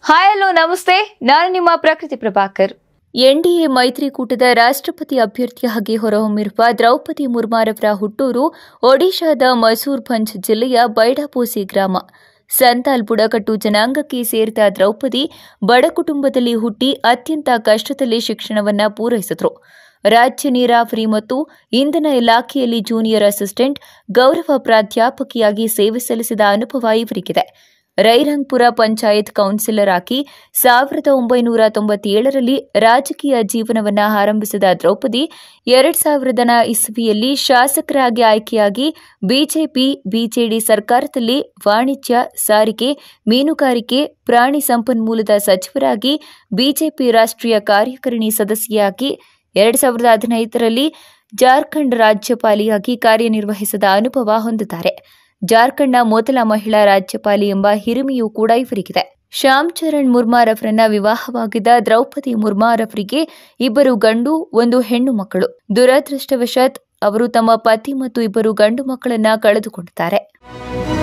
hi hello ನಮಸ್ತೆ ನಾನು ನಿಮ್ಮ ಪ್ರಕೃತಿ ಪ್ರಭಾಕರ್ ಎನ್ಡಿಎ ಮೈತ್ರಿಕೂಟದ ರಾಷ್ಟ್ರಪತಿ ಅಭ್ಯರ್ಥಿಯಾಗಿ ಹೊರಹೊಮ್ಮಿರುವ ದ್ರೌಪದಿ ಮುರ್ಮಾರವರ ಹುಟ್ಟೂರು ಒಡಿಶಾದ ಮಸೂರ್ಭಂಜ್ ಜಿಲ್ಲೆಯ ಬೈಡಾಪೋಸಿ ಗ್ರಾಮ ಸಂತಾಲ್ ಬುಡಕಟ್ಟು ಜನಾಂಗಕ್ಕೆ ಸೇರಿದ ದ್ರೌಪದಿ ಬಡ ಕುಟುಂಬದಲ್ಲಿ ಹುಟ್ಟಿ ಅತ್ಯಂತ ಕಷ್ಟದಲ್ಲಿ ಶಿಕ್ಷಣವನ್ನ ಪೂರೈಸಿದ್ರು ರಾಜ್ಯ ನೀರಾವರಿ ಮತ್ತು ಇಂಧನ ಇಲಾಖೆಯಲ್ಲಿ ಜೂನಿಯರ್ ಅಸಿಸ್ಟೆಂಟ್ ಗೌರವ ಪ್ರಾಧ್ಯಾಪಕಿಯಾಗಿ ಸೇವೆ ಸಲ್ಲಿಸಿದ ಅನುಭವ ಇವರಿಗಿದೆ ರೈರಂಗ್ಪುರ ಪಂಚಾಯತ್ ಕೌನ್ಸಿಲರ್ ಆಗಿ ಸಾವಿರದ ಒಂಬೈನೂರ ತೊಂಬತ್ತೇಳರಲ್ಲಿ ರಾಜಕೀಯ ಜೀವನವನ್ನ ಆರಂಭಿಸಿದ ದ್ರೌಪದಿ ಎರಡ್ ಸಾವಿರದ ಇಸ್ವಿಯಲ್ಲಿ ಶಾಸಕರಾಗಿ ಆಯ್ಕೆಯಾಗಿ ಬಿಜೆಪಿ ಬಿಜೆಡಿ ಸರ್ಕಾರದಲ್ಲಿ ವಾಣಿಜ್ಯ ಸಾರಿಗೆ ಮೀನುಗಾರಿಕೆ ಪ್ರಾಣಿ ಸಂಪನ್ಮೂಲದ ಸಚಿವರಾಗಿ ಬಿಜೆಪಿ ರಾಷ್ಟ್ರೀಯ ಕಾರ್ಯಕಾರಿಣಿ ಸದಸ್ಯೆಯಾಗಿ ಎರಡ್ ಸಾವಿರದ ಹದಿನೈದರಲ್ಲಿ ಜಾರ್ಖಂಡ್ ರಾಜ್ಯಪಾಲಿಯಾಗಿ ಕಾರ್ಯನಿರ್ವಹಿಸಿದ ಅನುಭವ ಹೊಂದಿದ್ದಾರೆ ಜಾರ್ಖಂಡ್ನ ಮೊದಲ ಮಹಿಳಾ ರಾಜ್ಯಪಾಲಿ ಎಂಬ ಹಿರಿಮೆಯೂ ಕೂಡ ಇವರಿಗಿದೆ ಶ್ಯಾಮ್ ಚರಣ್ ಮುರ್ಮಾರ್ ಅವರನ್ನ ವಿವಾಹವಾಗಿದ್ದ ದ್ರೌಪದಿ ಮುರ್ಮಾರ್ ಅವರಿಗೆ ಇಬ್ಬರು ಗಂಡು ಒಂದು ಹೆಣ್ಣು ಮಕ್ಕಳು ದುರದೃಷ್ಟವಶಾತ್ ಅವರು ತಮ್ಮ ಪತಿ ಮತ್ತು ಇಬ್ಬರು ಗಂಡು ಮಕ್ಕಳನ್ನ ಕಳೆದುಕೊಂಡಿದ್ದಾರೆ